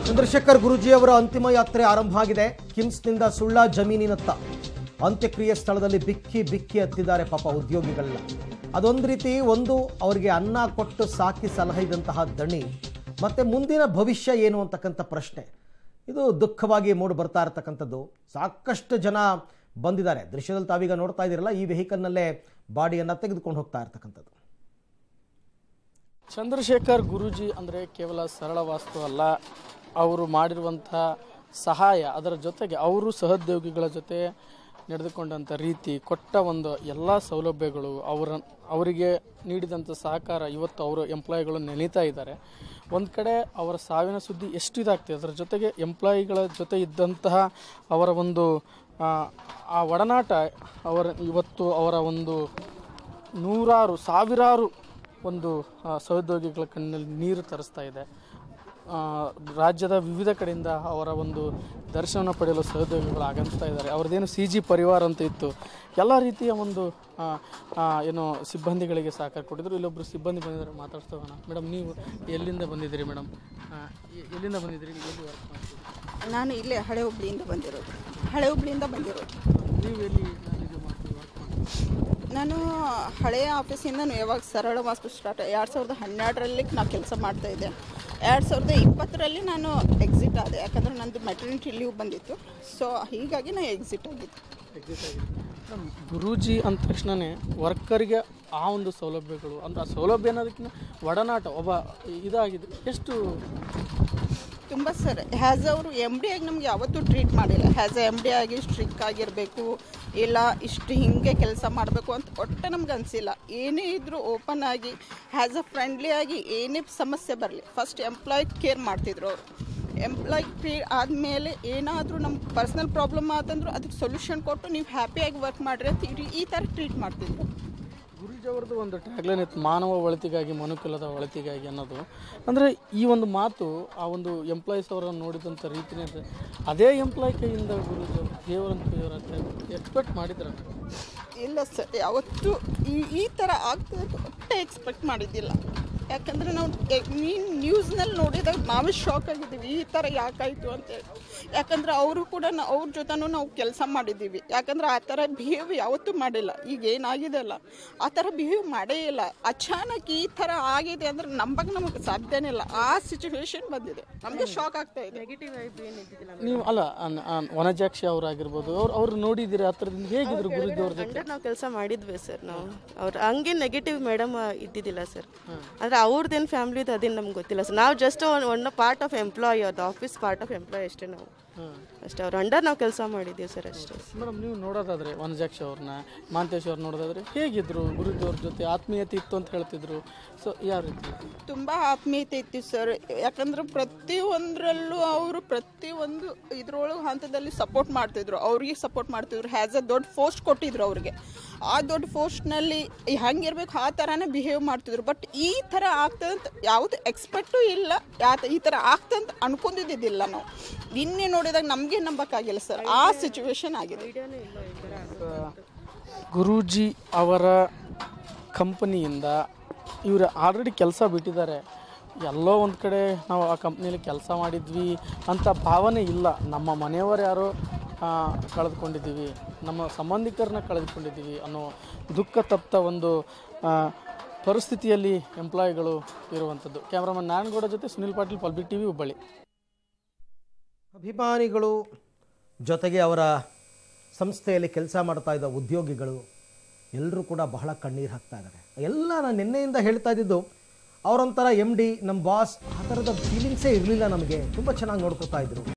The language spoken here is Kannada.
ಚಂದ್ರಶೇಖರ್ ಗುರೂಜಿಯವರ ಅಂತಿಮ ಯಾತ್ರೆ ಆರಂಭ ಆಗಿದೆ ಕಿಮ್ಸ್ನಿಂದ ಸುಳ್ಳ ಜಮೀನಿನತ್ತ ಅಂತ್ಯಕ್ರಿಯೆ ಸ್ಥಳದಲ್ಲಿ ಬಿಕ್ಕಿ ಬಿಕ್ಕಿ ಹತ್ತಿದ್ದಾರೆ ಪಾಪ ಉದ್ಯೋಗಿಗಳೆಲ್ಲ ಅದೊಂದು ರೀತಿ ಒಂದು ಅವರಿಗೆ ಅನ್ನ ಕೊಟ್ಟು ಸಾಕಿ ಸಲಹಿದಂತಹ ದಣಿ ಮತ್ತೆ ಮುಂದಿನ ಭವಿಷ್ಯ ಏನು ಅಂತಕ್ಕಂಥ ಪ್ರಶ್ನೆ ಇದು ದುಃಖವಾಗಿ ಮೂಡಿ ಬರ್ತಾ ಇರತಕ್ಕಂಥದ್ದು ಸಾಕಷ್ಟು ಜನ ಬಂದಿದ್ದಾರೆ ದೃಶ್ಯದಲ್ಲಿ ತಾವೀಗ ನೋಡ್ತಾ ಇದ್ದೀರಲ್ಲ ಈ ವೆಹಿಕಲ್ನಲ್ಲೇ ಬಾಡಿಯನ್ನು ತೆಗೆದುಕೊಂಡು ಹೋಗ್ತಾ ಇರ್ತಕ್ಕಂಥದ್ದು ಚಂದ್ರಶೇಖರ್ ಗುರೂಜಿ ಅಂದರೆ ಕೇವಲ ಸರಳ ವಾಸ್ತು ಅಲ್ಲ ಅವರು ಮಾಡಿರುವಂಥ ಸಹಾಯ ಅದರ ಜೊತೆಗೆ ಅವರು ಸಹೋದ್ಯೋಗಿಗಳ ಜೊತೆ ನಡೆದುಕೊಂಡಂಥ ರೀತಿ ಕೊಟ್ಟ ಒಂದು ಎಲ್ಲ ಸೌಲಭ್ಯಗಳು ಅವರ ಅವರಿಗೆ ನೀಡಿದಂಥ ಸಹಕಾರ ಇವತ್ತು ಅವರು ಎಂಪ್ಲಾಯಿಗಳು ನೆನೀತಾ ಇದ್ದಾರೆ ಒಂದು ಕಡೆ ಅವರ ಸಾವಿನ ಸುದ್ದಿ ಎಷ್ಟು ಇದಾಗ್ತದೆ ಅದರ ಜೊತೆಗೆ ಎಂಪ್ಲಾಯಿಗಳ ಜೊತೆ ಇದ್ದಂತಹ ಅವರ ಒಂದು ಆ, ಆ ಒಡನಾಟ ಅವರ ಇವತ್ತು ಅವರ ಒಂದು ನೂರಾರು ಸಾವಿರಾರು ಒಂದು ಆ, ಸಹೋದ್ಯೋಗಿಗಳ ಕಣ್ಣಲ್ಲಿ ನೀರು ತರಿಸ್ತಾ ಇದೆ ಆ, ರಾಜ್ಯದ ವಿವಿಧ ಕಡೆಯಿಂದ ಅವರ ಒಂದು ದರ್ಶನ ಪಡೆಯಲು ಸಹೋದ್ಯೋಗಿಗಳು ಆಗಮಿಸ್ತಾ ಇದ್ದಾರೆ ಅವ್ರದ್ದೇನು ಸಿ ಜಿ ಪರಿವಾರ ಅಂತ ಇತ್ತು ಎಲ್ಲ ರೀತಿಯ ಒಂದು ಆ, ಆ, ಏನು ಸಿಬ್ಬಂದಿಗಳಿಗೆ ಸಹಕಾರ ಕೊಟ್ಟಿದ್ರು ಇಲ್ಲೊಬ್ಬರು ಸಿಬ್ಬಂದಿ ಬಂದಿದ್ದಾರೆ ಮಾತಾಡ್ತಾ ಹೋಗೋಣ ಮೇಡಮ್ ನೀವು ಎಲ್ಲಿಂದ ಬಂದಿದ್ದೀರಿ ಮೇಡಮ್ ಎಲ್ಲಿಂದ ಬಂದಿದ್ದೀರಿ ಎಲ್ಲಿ ವರ್ಕ್ ಮಾಡ್ತೀರಿ ನಾನು ಇಲ್ಲೇ ಹಳೆ ಹುಬ್ಳಿಯಿಂದ ಬಂದಿರೋದು ಹಳೆ ಹುಬ್ಳಿಯಿಂದ ಬಂದಿರೋದು ನೀವು ಎಲ್ಲಿ ಇದು ಮಾಡ್ತೀರಿ ವರ್ಕ್ ಮಾಡ್ತೀರಿ ನಾನು ಹಳೆಯ ಆಫೀಸಿಂದ ನಾನು ಯಾವಾಗ ಸರಳ ವಾಸ್ತು ಸ್ಟಾರ್ಟ್ ಎರಡು ಸಾವಿರದ ಹನ್ನೆರಡರಲ್ಲಿ ನಾನು ಕೆಲಸ ಮಾಡ್ತಾ ಇದ್ದೆ ಎರಡು ಸಾವಿರದ ಇಪ್ಪತ್ತರಲ್ಲಿ ನಾನು ಎಕ್ಸಿಟ್ ಆದೆ ಯಾಕಂದರೆ ನಂದು ಮೆಟರ್ನಿಟಿ ಲೀವ್ ಬಂದಿತ್ತು ಸೊ ಹೀಗಾಗಿ ನಾನು ಎಕ್ಸಿಟ್ ಆಗಿದ್ದೆ ಎಕ್ಸಿಟ್ ಆಗಿದೆ ಮೇಡಮ್, ಗುರೂಜಿ ಅಂದ ತಕ್ಷಣನೇ ವರ್ಕರ್ಗೆ ಆ ಒಂದು ಸೌಲಭ್ಯಗಳು ಅಂದ್ರೆ ಆ ಸೌಲಭ್ಯ ಅನ್ನೋದಕ್ಕಿಂತ ಒಡನಾಟ ಒಬ್ಬ ಇದಾಗಿದೆ ಎಷ್ಟು ತುಂಬ ಸರ್ ಹ್ಯಾಸ್ ಅವರು ಎಮ್ ಡಿ ಆಗಿ ನಮ್ಗೆ ಯಾವತ್ತೂ ಟ್ರೀಟ್ ಮಾಡಿಲ್ಲ ಹ್ಯಾಸ್ ಎ ಎಮ್ ಡಿ ಆಗಿ ಸ್ಟ್ರಿಕ್ ಆಗಿರಬೇಕು ಇಲ್ಲ ಇಷ್ಟು ಹಿಂಗೆ ಕೆಲಸ ಮಾಡಬೇಕು ಅಂತ ಒಟ್ಟು ನಮ್ಗೆ ಅನಿಸಿಲ್ಲ ಏನೇ ಇದ್ದರೂ ಓಪನ್ ಆಗಿ ಹ್ಯಾಸ್ ಅ ಫ್ರೆಂಡ್ಲಿ ಆಗಿ ಏನೇ ಸಮಸ್ಯೆ ಬರಲಿ ಫಸ್ಟ್ ಎಂಪ್ಲಾಯ್ ಕೇರ್ ಮಾಡ್ತಿದ್ರು ಅವರು ಎಂಪ್ಲಾಯ್ ಕ್ರೀ ಆದಮೇಲೆ ಏನಾದರೂ ನಮ್ಮ ಪರ್ಸ್ನಲ್ ಪ್ರಾಬ್ಲಮ್ ಆತಂದ್ರೂ ಅದಕ್ಕೆ ಸೊಲ್ಯೂಷನ್ ಕೊಟ್ಟು ನೀವು ಹ್ಯಾಪಿಯಾಗಿ ವರ್ಕ್ ಮಾಡಿರಿ ಅಂತ ಈ- ಈ ಥರ ಟ್ರೀಟ್ ಮಾಡ್ತಿದ್ರು ಗುರೂಜಿ ಅವ್ರದ್ದು ಒಂದು ಟ್ಯಾಗ್ಲೈನ್ ಇತ್ತು ಮಾನವ ಒಳಿತಿಗಾಗಿ ಮನುಕುಲದ ಒಳಿತಿಗಾಗಿ ಅನ್ನೋದು ಅಂದರೆ ಈ ಒಂದು ಮಾತು ಆ ಒಂದು ಎಂಪ್ಲಾಯೀಸ್ ಅವರನ್ನು ನೋಡಿದಂಥ ರೀತಿನೇ ಇದೆ ಅದೇ ಎಂಪ್ಲಾಯ್ ಕೈಯಿಂದ ಗುರೂಜಿ ಅವರು ದೇವರಂತ ದೇವರ ಎಕ್ಸ್ಪೆಕ್ಟ್ ಮಾಡಿದ್ರ ಇಲ್ಲ ಸರ್ ಯಾವತ್ತೂ ಈ ಈ ಥರ ಆಗ್ತದೆ ಅಂತ ಒಟ್ಟೆ ಎಕ್ಸ್ಪೆಕ್ಟ್ ಮಾಡಿದ್ದಿಲ್ಲ ಯಾಕಂದರೆ ನಾವು ಮೀನ್ ನ್ಯೂಸ್ನಲ್ಲಿ ನೋಡಿದಾಗ ನಾವೇ ಶಾಕ್ ಆಗಿದ್ದೀವಿ ಈ ಥರ ಯಾಕಾಯಿತು ಅಂತೇಳಿ ಯಾಕಂದರೆ ಅವರು ಕೂಡ ನಾ- ಅವ್ರ ಜೊತೆನೂ ನಾವು ಕೆಲಸ ಮಾಡಿದ್ದೀವಿ ಯಾಕಂದರೆ ಆ ಥರ ಬಿಹೇವ್ ಯಾವತ್ತೂ ಮಾಡಿಲ್ಲ ಈಗ ಏನಾಗಿದೆ ಅಲ್ಲ ಆ ಥರ ಬಿಹೇವ್ ಮಾಡೇ ಇಲ್ಲ ಅಚಾನಕ್ ಈ ಥರ ಆಗಿದೆ ಅಂದರೆ ನಂಬಕ್ಕೆ ನಮಗೆ ಸಾಧ್ಯನೇ ಇಲ್ಲ ಆ ಸಿಚುವೇಶನ್ ಬಂದಿದೆ ನಮಗೆ ಶಾಕ್ ಆಗ್ತಾ ಇದೆ ನೀವು ಅಲ್ಲ ಅನ್- ಅನ್- ವನಜಾಕ್ಷಿ ಅವರಾಗಿರ್ಬೋದು ಅವ್ರು ಅವ್ರು ನೋಡಿದ್ದೀರಿ ಹತ್ರದಿಂದ ಹೇಗಿದ್ರು ಗುರೂಜಿ ಅವ್ರ ಜೊತೆ ಅಂಡರ್ ನಾವು ಕೆಲಸ ಮಾಡಿದ್ವಿ ಸರ್ ನಾವು ಅವ್ರು ಹಂಗೆ ನೆಗೆಟಿವ್ ಮೇಡಮ್ ಇದ್ದಿದ್ದಿಲ್ಲ ಸರ್ ಅಂದರೆ ಅವ್ರದ್ದೇನು ಫ್ಯಾಮ್ಲಿದು ಅದೇನು ನಮ್ಗೆ ಗೊತ್ತಿಲ್ಲ ಸರ್ ನಾವು just one part of employ ಅದು ಆಫೀಸ್ ಪಾರ್ಟ್ ಆಫ್ ಎಂಪ್ಲಾಯ್ ಅಷ್ಟೇ ನಾವು ಅಷ್ಟೇ ಅವ್ರ ಅಂಡರ್ ನಾವು ಕೆಲಸ ಮಾಡಿದ್ದೀವಿ ಸರ್ ಅಷ್ಟೇ ಮೇಡಮ್ ನೀವು ನೋಡೋದಾದ್ರೆ ವನಜಾಕ್ಷಿ ಅವ್ರನ್ನ ಮಾಂತೇಶ್ ಅವ್ರು ನೋಡೋದಾದ್ರೆ ಹೇಗಿದ್ರು ಗುರುಜಿ ಅವ್ರ ಜೊತೆ ಆತ್ಮೀಯತೆ ಇತ್ತು ಅಂತ ಹೇಳ್ತಿದ್ರು ಸೊ ಯಾವ ರೀತಿ ತುಂಬ ಆತ್ಮೀಯತೆ ಇತ್ತು ಸರ್ ಯಾಕಂದ್ರೆ ಪ್ರತಿಯೊಂದರಲ್ಲೂ ಅವರು ಪ್ರತಿಯೊಂದು ಇದ್ರೊಳಗೆ ಹಂತದಲ್ಲಿ ಸಪೋರ್ಟ್ ಮಾಡ್ತಿದ್ರು ಅವ್ರಿಗೆ ಸಪೋರ್ಟ್ ಮಾಡ್ತಿದ್ರು ಹ್ಯಾಸ್ ಅ ದೊಡ್ಡ ಪೋಸ್ಟ್ ಕೊಟ್ಟಿದ್ರು ಅವ್ರಿಗೆ ಆ ದೊಡ್ಡ ಪೋಸ್ಟ್ನಲ್ಲಿ ಹೆಂಗಿರ್ಬೇಕು ಆ ಥರನೇ ಬಿಹೇವ್ ಮಾಡ್ತಿದ್ರು ಬಟ್ ಈ ಥರ ಆಗ್ತದೆ ಅಂತ ಯಾವುದು ಎಕ್ಸ್ಪೆಕ್ಟು ಇಲ್ಲ ಯಾ ಈ ಥರ ಆಗ್ತದೆ ಅಂತ ಅನ್ಕೊಂಡಿದ್ದಿದ್ದಿಲ್ಲ ನಾವು ನಿನ್ನೆ ನೋಡಿದಾಗ ನಮಗೆ ನಂಬಕ್ಕಾಗಿಲ್ಲ ಸರ್ ಆ ಸಿಚುವೇಶನ್ ಆಗಿದೆ ಗುರೂಜಿ ಅವರ ಕಂಪನಿಯಿಂದ ಇವರು ಆಲ್ರೆಡಿ ಕೆಲಸ ಬಿಟ್ಟಿದ್ದಾರೆ ಎಲ್ಲೋ ಒಂದು ಕಡೆ ನಾವು ಆ ಕಂಪ್ನಿಯಲ್ಲಿ ಕೆಲಸ ಮಾಡಿದ್ವಿ ಅಂತ ಭಾವನೆ ಇಲ್ಲ ನಮ್ಮ ಮನೆಯವರು ಯಾರೋ ಆ, ಕಳೆದುಕೊಂಡಿದ್ದೀವಿ ನಮ್ಮ ಸಂಬಂಧಿಕರನ್ನ ಕಳೆದುಕೊಂಡಿದ್ದೀವಿ ಅನ್ನೋ ದುಃಖ ತಪ್ತ ಒಂದು ಆ, ಪರಿಸ್ಥಿತಿಯಲ್ಲಿ ಎಂಪ್ಲಾಯಿಗಳು ಇರುವಂಥದ್ದು ಕ್ಯಾಮ್ರಾಮನ್ ನಾರಾಯಣಗೌಡ ಜೊತೆ Sunil Patil public T V Hubballi ಅಭಿಮಾನಿಗಳು ಜೊತೆಗೆ ಅವರ ಸಂಸ್ಥೆಯಲ್ಲಿ ಕೆಲಸ ಮಾಡ್ತಾ ಇದ್ದ ಉದ್ಯೋಗಿಗಳು ಎಲ್ಲರೂ ಕೂಡ ಬಹಳ ಕಣ್ಣೀರು ಹಾಕ್ತಾ ಇದ್ದಾರೆ ಎಲ್ಲ ನಾನು ನಿನ್ನೆಯಿಂದ ಹೇಳ್ತಾ ಇದ್ದಿದ್ದು ಅವರೊಂಥರ ಎಮ್ ಡಿ ನಮ್ಮ ಬಾಸ್ ಆ ಥರದ ಫೀಲಿಂಗ್ಸೇ ಇರಲಿಲ್ಲ ನಮಗೆ ತುಂಬ ಚೆನ್ನಾಗಿ ನೋಡ್ಕೊತಾ ಇದ್ರು